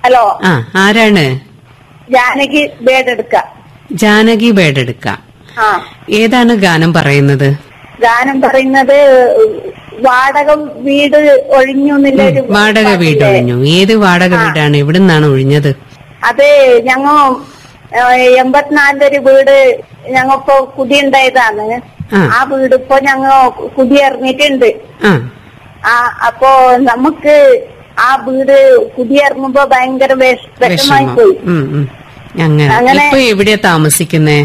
Hello ആ ആരാണ് ജാനകി ബേഡെടുക്ക ജാനകി ബേഡെടുക്കാം ആ ഏതാണ് ഗാനം പറയുന്നത് ഗാനം പറയുന്നത് വാടക വീട് ഒഴിഞ്ഞു എന്നുള്ള ഒരു വാടക വീട് പാട്ടില്ലേ? ഒഴിഞ്ഞു ഏത് വാടക വീടാണ് എവിടെ നിന്നാണ് ഒഴിഞ്ഞത് അത് ഞങ്ങ എൺപത്തിനാലിന്റെ ഒരു വീട് ഞങ്ങ ഇപ്പൊ കുടിയുണ്ടായതാണ് ആ. ആ വീട് ഇപ്പൊ ഞങ്ങ കുടിയിറങ്ങിയിട്ടുണ്ട് ആ ആ അപ്പോ നമുക്ക് ആ വീട് കുടിയിറങ്ങുമ്പോ ഭയങ്കര വിഷ- വിഷമായി വിഷമം പോയി ഉം, ഉം. അങ്ങനെ അങ്ങനെ- ഇപ്പൊ എവിടെയാ താമസിക്കുന്നേ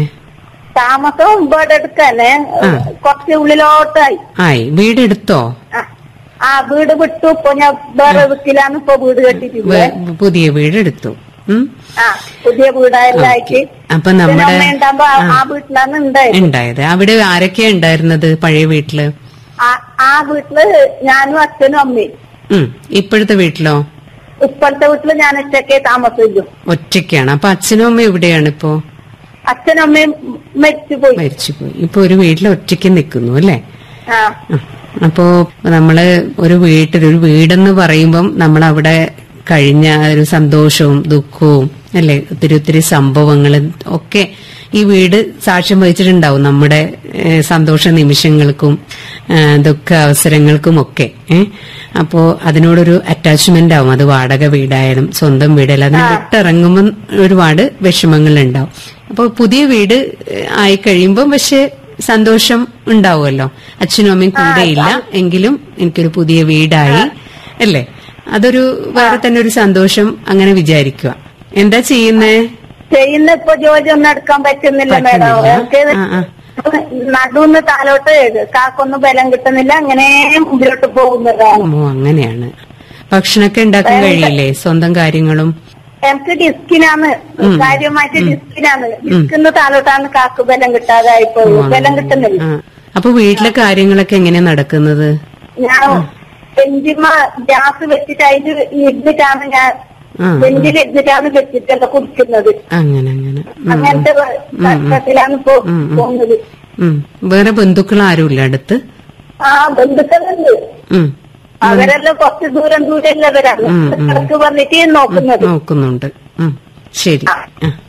താമസം ഇവിടെ എടുക്കാന് ആ. കുറച്ച് ഉള്ളിലോട്ടായി ആയി വീടെടുത്തോ ആ. ആ വീട് വിട്ടു ഇപ്പൊ ഞാൻ വേറെ വീട്ടിലാണ് ഇപ്പൊ വീട് കെട്ടിട്ടുള്ളത് വേ- പുതിയ വീടെടുത്തു ഉം. ആ പുതിയ വീടായെല്ലാം ആയിട്ട് അപ്പൊ നമ്മുടെ അമ്മ ഉണ്ടാകുമ്പോ ആ- ആ. ആ വീട്ടിലാണ് ഉണ്ടായത് ഉണ്ടായത് അവിടെ ആരൊക്കെയാ ഉണ്ടായിരുന്നത് പഴയ വീട്ടില് ആ- ആ വീട്ടില് ഞാനും അച്ഛനും അമ്മയും ഉം ഇപ്പോഴത്തെ വീട്ടിലോ ഇപ്പോഴത്തെ വീട്ടില് ഞാൻ ഒറ്റയ്ക്കേ താമസിച്ചു ഒറ്റയ്ക്കാണ് അപ്പൊ അച്ഛനും അമ്മയും എവിടെയാണ് ഇപ്പോ അച്ഛനും അമ്മയും മരിച്ചുപോയി മരിച്ചുപോയി ഇപ്പൊ ഒരു വീട്ടിൽ ഒറ്റയ്ക്ക് നിൽക്കുന്നു അല്ലേ ആ ആ. അപ്പോ നമ്മള് ഒരു വീട്ടിൽ ഒരു വീടെന്ന് പറയുമ്പം നമ്മൾ അവിടെ കഴിഞ്ഞ ഒരു സന്തോഷവും ദുഃഖവും അല്ലെ ഒത്തിരി ഒത്തിരി സംഭവങ്ങളും ഒക്കെ ഈ വീട് സാക്ഷ്യം വഹിച്ചിട്ടുണ്ടാവും നമ്മുടെ ഏഹ്, സന്തോഷ നിമിഷങ്ങൾക്കും ഏഹ്, ദുഃഖ അവസരങ്ങൾക്കും ഒക്കെ ഏഹ് അപ്പോ അതിനോടൊരു അറ്റാച്ച്മെന്റ് ആവും അത് വാടക വീടായാലും സ്വന്തം വീടായാലും അതിന് വിട്ടിറങ്ങുമ്പോൾ ഒരുപാട് വിഷമങ്ങൾ ഉണ്ടാവും അപ്പൊ പുതിയ വീട് ഏഹ്, ആയി കഴിയുമ്പോൾ പക്ഷെ സന്തോഷം ഉണ്ടാവുമല്ലോ അച്ഛനും അമ്മയും കൂടെയില്ല എങ്കിലും എനിക്കൊരു പുതിയ വീടായി അല്ലേ അതൊരു വേറെ തന്നെ ഒരു സന്തോഷം അങ്ങനെ വിചാരിക്കുക എന്താ ചെയ്യുന്നേ ചെയ്യുന്ന ഇപ്പൊ ജോലി ഒന്നും എടുക്കാൻ പറ്റുന്നില്ല മേഡം പറ്റുന്നില്ല. എനിക്ക് ആ, ആ. നടുന്ന് താലോട്ട് കാക്കൊന്നും ബലം കിട്ടുന്നില്ല അങ്ങനെ മുമ്പിലോട്ട് പോകുന്നതാണ് ഓ അങ്ങനെയാണ് ഭക്ഷണമൊക്കെ ഉണ്ടാക്കാൻ കഴിയില്ലേ സ്വന്തം കാര്യങ്ങളും എനിക്ക് ഡിസ്കിനാണ് കാര്യമായിട്ട് ഡിസ്കിനാണ് ഡിസ്കിന്ന് താലോട്ടാണ് കാക്ക് ബലം കിട്ടാതായി പോയി ബലം കിട്ടുന്നില്ല ആ. അപ്പൊ വീട്ടിലെ കാര്യങ്ങളൊക്കെ എങ്ങനെയാ നടക്കുന്നത് ഞാൻ ബെഞ്ചിമ ഗ്യാസ് വെച്ചിട്ട് അതിൽ ഇരുന്നിട്ടാണ് ഞാൻ ആ, ആ. ബെഞ്ചിൽ ഇരുന്നിട്ടാണ് വെച്ചിട്ടല്ല കുടിക്കുന്നത് അങ്ങനെ അങ്ങനെ ഉം, അങ്ങനത്തെ കഷ്ടത്തിലാണ് ഇപ്പൊ ഉം, ഉം. പോകുന്നത് ഉം. വേറെ ബന്ധുക്കൾ ആരുമില്ല അടുത്ത് ആ ബന്ധുക്കളുണ്ട് ഉം. അവരെല്ലാം കുറച്ച് ദൂരം ദൂരം ഉള്ളവരാണ് ഉം, ഉം. ഇടക്ക് പറഞ്ഞിട്ട് നോക്കുന്നത് നോക്കുന്നുണ്ട് ഉം. ശരി ആ